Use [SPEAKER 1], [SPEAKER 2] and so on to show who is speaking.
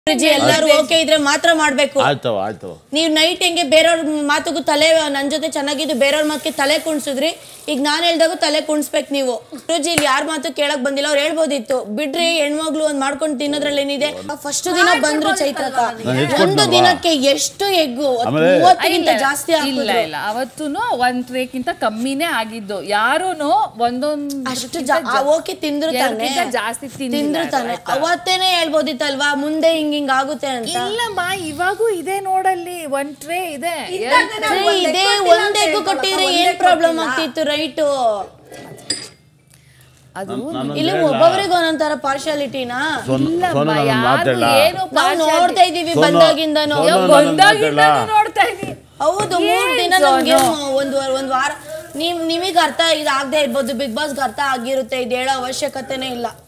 [SPEAKER 1] ಗುರುಜಿ ಎಲ್ಲರೂ ಓಕೆ ಇದ್ರೆ ಮಾತ್ರ ಮಾಡ್ಬೇಕು
[SPEAKER 2] ಆಯ್ತವ ಆಯ್ತವ
[SPEAKER 1] ನೀವ್ ನೈಟ್ ಹೆಂಗೆ ಬೇರೆಯವ್ರ ಮಾತುಗೂ ತಲೆ ನನ್ ಜೊತೆ ಚೆನ್ನಾಗಿದ್ದು ಬೇರೆಯವ್ರ ಮಾತಿಗೆ ತಲೆ ಕುಣ್ಸಿದ್ರಿ ಈಗ ನಾನ್ ಹೇಳ್ದಾಗೂ ತಲೆ ಕುಣ್ಸ್ಬೇಕು ನೀವು ಗುರುಜಿ ಇಲ್ಲಿ ಯಾರ ಮಾತು ಕೇಳಕ್ ಬಂದಿಲ್ಲ ಅವ್ರು ಹೇಳ್ಬೋದಿತ್ತು ಬಿಡ್ರಿ ಹೆಣ್ಮಗ್ಳು ಒಂದ್ ಮಾಡ್ಕೊಂಡು ತಿನ್ನೋದ್ರಲ್ಲಿ ಏನಿದೆ ಫಸ್ಟ್ ದಿನ ಬಂದ್ರು ಚೈತ್ರಕ
[SPEAKER 2] ನಾನ್ ಎತ್ಕೊಟ್ನಲ್ವಾ?
[SPEAKER 1] ಒಂದು ದಿನಕ್ಕೆ ಎಷ್ಟು ಎಗ್ಗು
[SPEAKER 2] ಆಮೇಲೆ-
[SPEAKER 1] ಮೂವತ್ತಕ್ಕಿಂತ
[SPEAKER 3] ಇಲ್ಲ,
[SPEAKER 1] ಜಾಸ್ತಿ
[SPEAKER 3] ಇಲ್ಲ
[SPEAKER 1] ಹಾಕಿದ್ರು
[SPEAKER 3] ಇಲ್ಲ ಅವತ್ತೂನು ಒಂದ್ ಟ್ರೇಕ್ಕಿಂತ ಕಮ್ಮಿನೇ ಆಗಿದ್ದು ಯಾರೂನು ಒಂದೊಂದ್
[SPEAKER 1] ಅಷ್ಟು ಜಾ- ಆ, ಓಕೆ ತಿಂದ್ರು ತಾನೆ
[SPEAKER 3] ಎರಡ್ಕಿಂತ ಜಾಸ್ತಿ ತಿಂದಿಲ್ಲ
[SPEAKER 1] ತಿಂದ್ರು ತಾನೆ
[SPEAKER 3] ಆಯ್ತಾ?
[SPEAKER 1] ಅವತ್ತೇನೆ ಹೇಳ್ಬೋದಿತ್ತಲ್ವಾ ಮುಂದೆ ಹಿಂಗ್ ಹಿಂಗ್ ಆಗುತ್ತೆ ಅಂತ
[SPEAKER 3] ಇಲ್ಲಮ್ಮ ಇವಾಗೂ ಇದೆ ನೋಡಲ್ಲಿ ಒಂದ್ ಟ್ರೇ ಇದೆ ಎರಡ್
[SPEAKER 1] ಟ್ರೇ ಇದೆ ಒಂದ್ ಎಗ್ ಕೊಟ್ಟಿದ್ರೆ ಏನ್ ಪ್ರಾಬ್ಲಮ್ ಆಗ್ತಿತ್ತು ರೈಟು
[SPEAKER 3] ಅದು
[SPEAKER 1] ಇಲ್ಲಿ ಒಬ್ಬೊಬ್ರಿಗೆ ಒಂದೊಂಥರ ಪಾರ್ಶಾಲಿಟಿನಾ
[SPEAKER 2] ಸೋನು
[SPEAKER 3] ಇಲ್ಲಮ್ಮ
[SPEAKER 2] ಸೋನು ನಾನು
[SPEAKER 3] ಯಾರು
[SPEAKER 2] ಮಾತಾಡಲ್ಲ
[SPEAKER 3] ಏನು
[SPEAKER 1] ನಾವು
[SPEAKER 3] partiality-
[SPEAKER 1] ನೋಡ್ತಾ ಇದೀವಿ
[SPEAKER 2] ಸೋನು-
[SPEAKER 1] ಬಂದಾಗಿಂದನು
[SPEAKER 2] ಸೋನು-
[SPEAKER 3] ಅಯ್ಯೋ,
[SPEAKER 2] ನಾನು
[SPEAKER 3] ಬಂದಾಗಿಂದನೂ
[SPEAKER 2] ಮಾತಾಡ್ಲಾ?
[SPEAKER 3] ನೋಡ್ತಾ ಇದೀನಿ
[SPEAKER 1] ಹೌದು ಮೂರ್
[SPEAKER 3] ಏನ್
[SPEAKER 1] ದಿನ ನಮ್ಗೆ
[SPEAKER 3] ಸೋನು?
[SPEAKER 1] ಒಂದ್ ವಾರ- ಒಂದ್ ವಾರ ನಿಮ್ ನಿಮಗ್ ಅರ್ಥ ಇದಾಗದೆ ಇರ್ಬೋದು ಬಿಗ್ ಬಾಸ್ಗೆ ಅರ್ಥ ಆಗಿರುತ್ತೆ ಇದು ಹೇಳೋ ಅವಶ್ಯಕತೆನೇ ಇಲ್ಲ